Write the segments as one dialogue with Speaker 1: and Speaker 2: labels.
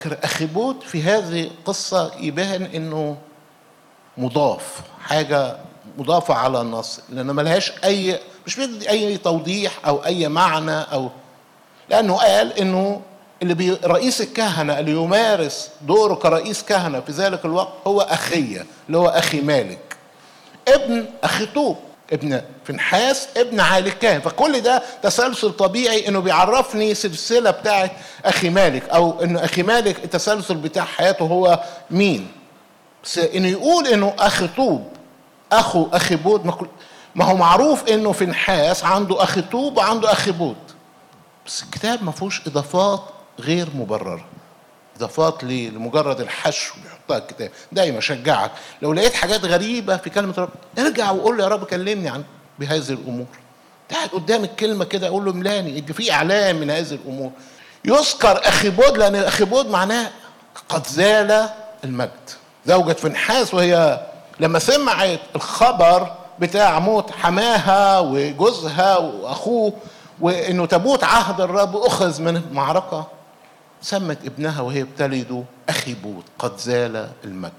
Speaker 1: أخيبوت في هذه القصة يبان إنه مضاف حاجة مضافة على النص لأن ملهاش أي مش بيدي أي توضيح أو أي معنى أو لأنه قال إنه اللي بي رئيس الكهنة اللي يمارس دوره كرئيس كهنة في ذلك الوقت هو أخية اللي هو أخي مالك ابن أخيطوب ابن فنحاس ابن عالي الكاهن فكل ده تسلسل طبيعي انه بيعرفني سلسله بتاعت اخي مالك او انه اخي مالك التسلسل بتاع حياته هو مين بس انه يقول انه اخي طوب اخو اخي بود ما, كل ما هو معروف انه فنحاس عنده اخي طوب وعنده اخي بود بس الكتاب ما فيهوش اضافات غير مبرره اضافات لمجرد الحشو بيحطها الكتاب دايما اشجعك لو لقيت حاجات غريبه في كلمه رب ارجع وقول له يا رب كلمني عن بهذه الامور قاعد قدام الكلمه كده اقول له ملاني في اعلام من هذه الامور يذكر اخي بود لان اخي بود معناه قد زال المجد زوجة فنحاس وهي لما سمعت الخبر بتاع موت حماها وجوزها واخوه وانه تابوت عهد الرب اخذ من المعركه سمت ابنها وهي بتلده اخي بوت قد زال المجد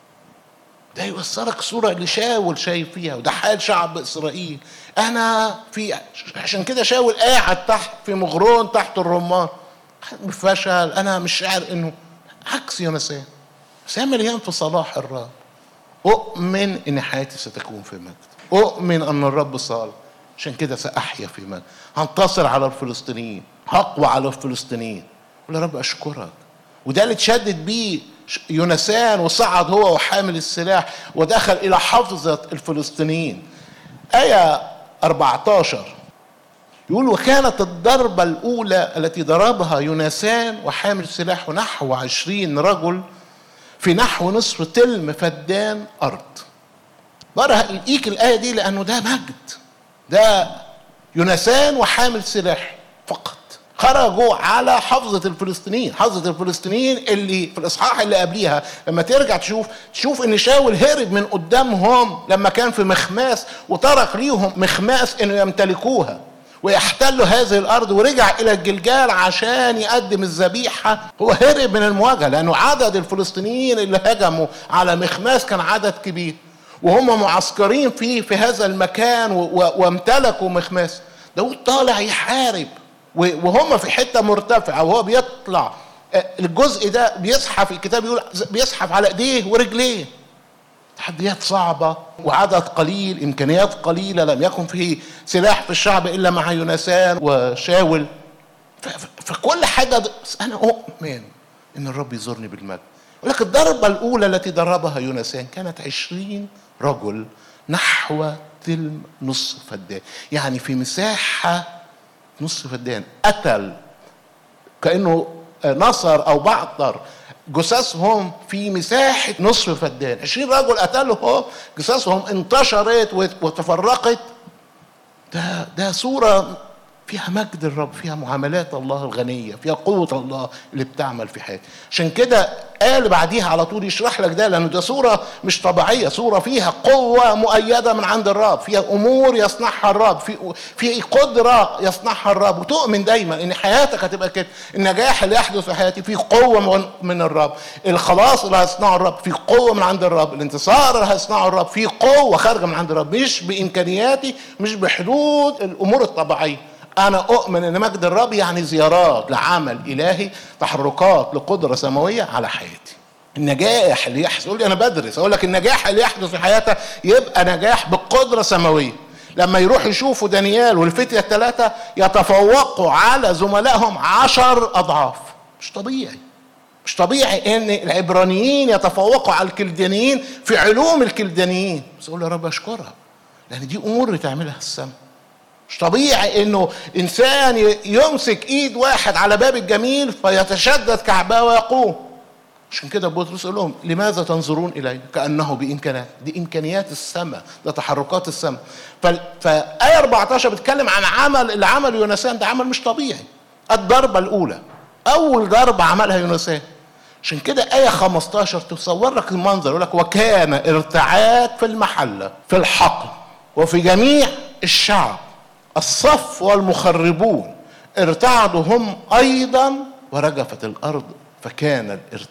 Speaker 1: ده يوصلك صورة اللي شاول شايف فيها وده حال شعب إسرائيل أنا في عشان كده شاول قاعد تحت في مغرون تحت الرمان فشل أنا مش شاعر إنه عكس يونسان بس مليان في صلاح الرب أؤمن إن حياتي ستكون في مجد أؤمن أن الرب صالح عشان كده سأحيا في مجد هنتصر على الفلسطينيين هقوى على الفلسطينيين قول يا رب أشكرك وده اللي اتشدد بيه يونسان وصعد هو وحامل السلاح ودخل إلى حفظة الفلسطينيين آية 14 يقول وكانت الضربة الأولى التي ضربها يونسان وحامل السلاح نحو عشرين رجل في نحو نصف تلم فدان أرض بره إيك الآية دي لأنه ده مجد ده يونسان وحامل سلاح فقط خرجوا على حفظة الفلسطينيين حفظة الفلسطينيين اللي في الإصحاح اللي قبليها لما ترجع تشوف تشوف إن شاول هرب من قدامهم لما كان في مخماس وترك ليهم مخماس إنه يمتلكوها ويحتلوا هذه الارض ورجع الى الجلجال عشان يقدم الذبيحه هو هرب من المواجهه لانه عدد الفلسطينيين اللي هجموا على مخماس كان عدد كبير وهم معسكرين فيه في هذا المكان وامتلكوا مخماس داود طالع يحارب وهم في حته مرتفعه وهو بيطلع الجزء ده بيزحف الكتاب يقول بيزحف على ايديه ورجليه تحديات صعبة وعدد قليل إمكانيات قليلة لم يكن فيه سلاح في الشعب إلا مع يونسان وشاول فكل حاجة بس أنا أؤمن إن الرب يزورني بالمجد ولكن الضربة الأولى التي ضربها يونسان كانت عشرين رجل نحو تلم نصف فدان يعني في مساحة نصف فدان قتل كأنه نصر أو بعثر جثثهم في مساحة نصف فدان عشرين رجل قتلهم جثثهم انتشرت وتفرقت ده ده صورة فيها مجد الرب فيها معاملات الله الغنية فيها قوة الله اللي بتعمل في حياتي عشان كده قال بعديها على طول يشرح لك ده لأنه ده صورة مش طبيعية صورة فيها قوة مؤيدة من عند الرب فيها أمور يصنعها الرب في في قدرة يصنعها الرب وتؤمن دايما إن حياتك هتبقى كده النجاح اللي يحدث في حياتي فيه قوة من الرب الخلاص اللي هيصنعه الرب فيه قوة من عند الرب الانتصار اللي هيصنعه الرب فيه قوة خارجة من عند الرب مش بإمكانياتي مش بحدود الأمور الطبيعية أنا أؤمن إن مجد الرب يعني زيارات لعمل إلهي تحركات لقدرة سماوية على حياتي. النجاح اللي يحصل يقول لي أنا بدرس أقول لك النجاح اللي يحدث في حياتك يبقى نجاح بقدرة سماوية. لما يروحوا يشوفوا دانيال والفتية الثلاثة يتفوقوا على زملائهم عشر أضعاف. مش طبيعي. مش طبيعي ان العبرانيين يتفوقوا على الكلدانيين في علوم الكلدانيين بس اقول يا رب اشكرها لان دي امور اللي تعملها السماء مش طبيعي انه انسان يمسك ايد واحد على باب الجميل فيتشدد كعباه ويقوم عشان كده بطرس يقول لهم لماذا تنظرون الي كانه بامكانات دي امكانيات السماء ده تحركات السماء فآية 14 بتتكلم عن عمل اللي عمله يونسان ده عمل مش طبيعي الضربة الأولى أول ضربة عملها يونسان عشان كده آية 15 تصور لك المنظر يقول لك وكان ارتعاد في المحلة في الحقل وفي جميع الشعب الصف والمخربون ارتعدوا هم ايضا ورجفت الارض فكان